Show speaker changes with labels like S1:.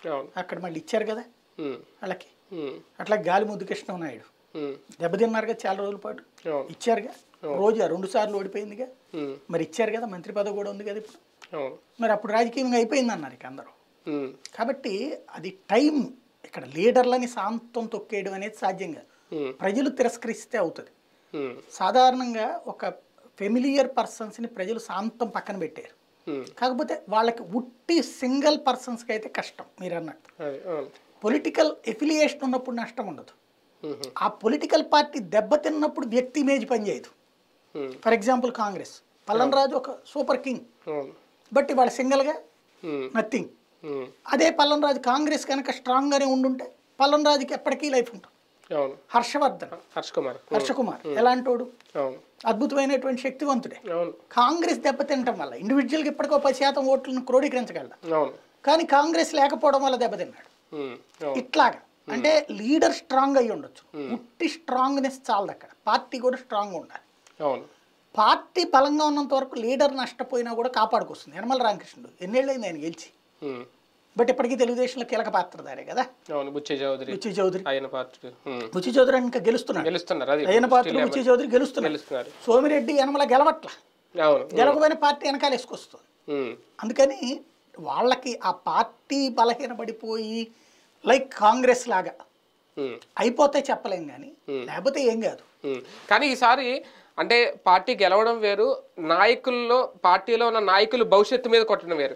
S1: అవును
S2: అక్కడ మళ్ళీ ఇచ్చారు కదా
S1: ఉమ్,
S2: వాళ్ళకి
S1: ఉమ్,
S2: అట్లా గాలి ముద్దు కృష్ణనాయుడు
S1: ఉమ్,
S2: దెబ్బతిన్నారు కదా చాలా రోజుల పాటు
S1: అవును
S2: ఇచ్చారుగా రోజా రెండు సార్లు ఓడిపోయిందిగా
S1: ఉమ్,
S2: మరి ఇచ్చారు కదా మంత్రి పదవి కూడా ఉంది కదా ఇప్పుడు
S1: అవును
S2: మరి అప్పుడు రాజకీయంగా అయిపోయింది అన్నారు ఇక అందరూ
S1: ఉమ్,
S2: కాబట్టి అది టైం ఇక్కడ లీడర్లని శాంతం తొక్కేయడం అనేది సాధ్యం కాదు
S1: ఉమ్,
S2: ప్రజలు తిరస్కరిస్తే అవుతుంది
S1: ఉమ్,
S2: సాధారణంగా ఒక ఫెమిలియర్ పర్సన్స్ని ప్రజలు శాంతం పక్కన పెట్టారు
S1: ఉమ్,
S2: కాకపోతే వాళ్ళకి ఉట్టి సింగిల్ పర్సన్స్కి అయితే కష్టం మీరు అన్నట్టు
S1: అదే అవును
S2: పొలిటికల్ ఎఫిలియేషన్ ఉన్నప్పుడు నష్టం ఉండదు
S1: ఉమ్,
S2: ఆ పొలిటికల్ పార్టీ దెబ్బతిన్నప్పుడు వ్యక్తి ఇమేజ్ పనిచేయదు
S1: ఉమ్,
S2: ఫర్ ఎగ్జాంపుల్ కాంగ్రెస్ పల్లన్ రాజు ఒక సూపర్ కింగ్
S1: అవును
S2: బట్ ఇవాళ సింగిల్గా
S1: ఉమ్,
S2: నథింగ్
S1: ఉమ్,
S2: అదే పల్లన్ రాజు కాంగ్రెస్ కనుక స్ట్రాంగ్గానే ఉండుంటే పల్లన్ రాజుకి ఎప్పటికీ లైఫ్ ఉంటుంది
S1: అవును
S2: హర్షవర్ధన్
S1: హర్ష్ కుమార్ ఉమ్,
S2: హర్షకుమార్ ఎలాంటోడు
S1: అవును
S2: అద్భుతమైనటువంటి శక్తివంతుడే
S1: అవును
S2: కాంగ్రెస్ దెబ్బతినటం వల్ల ఇండివిజువల్గా ఇప్పటికో పది శాతం ఓట్లను క్రోడీకరించగలడు
S1: అవును
S2: కానీ కాంగ్రెస్ లేకపోవడం వల్ల దెబ్బతిన్నాడు
S1: ఉమ్, అవును
S2: ఇట్లాగా అంటే లీడర్ స్ట్రాంగ్ అయి ఉండొచ్చు ఉట్టి స్ట్రాంగ్నెస్ చాలదు అక్కడ పార్టీ కూడా స్ట్రాంగ్ ఉండాలి
S1: అవును
S2: పార్టీ బలంగా ఉన్నంత వరకు లీడర్ నష్టపోయినా కూడా కాపాడుకొస్తుంది యనమల రామకృష్ణుడు ఎన్నేళ్ళైంది ఆయన గెలిచి
S1: ఉమ్,
S2: బట్ ఇప్పటికీ తెలుగుదేశంలో కీలక పాత్రధారే కదా
S1: అవును బుచ్చే చౌదరి
S2: బుచ్చి చౌదరి
S1: ఆయన పాత్ర ఉమ్,
S2: బుచ్చి చౌదరి ఇంకా గెలుస్తున్నాడు
S1: గెలుస్తున్నారు అది
S2: అయిన పాత్ర
S1: still
S2: బుచ్చి చౌదరి గెలుస్తున్నాడు
S1: గెలుస్తున్నారు
S2: సోమిరెడ్డి యనమల గెలవట్ల
S1: అవును
S2: గెలవకపోయిన పార్టీ వెనకాల వేసుకొస్తుంది
S1: ఉమ్,
S2: అందుకని వాళ్ళకి ఆ పార్టీ బలహీనపడిపోయి లైక్ కాంగ్రెస్ లాగా
S1: ఉమ్,
S2: అయిపోతే చెప్పలేం కానీ లేకపోతే ఏం కాదు
S1: ఉమ్. కానీ ఈసారి అంటే పార్టీ గెలవడం వేరు నాయకుల్లో పార్టీలో ఉన్న నాయకులు భవిష్యత్తు మీద కొట్టడం వేరు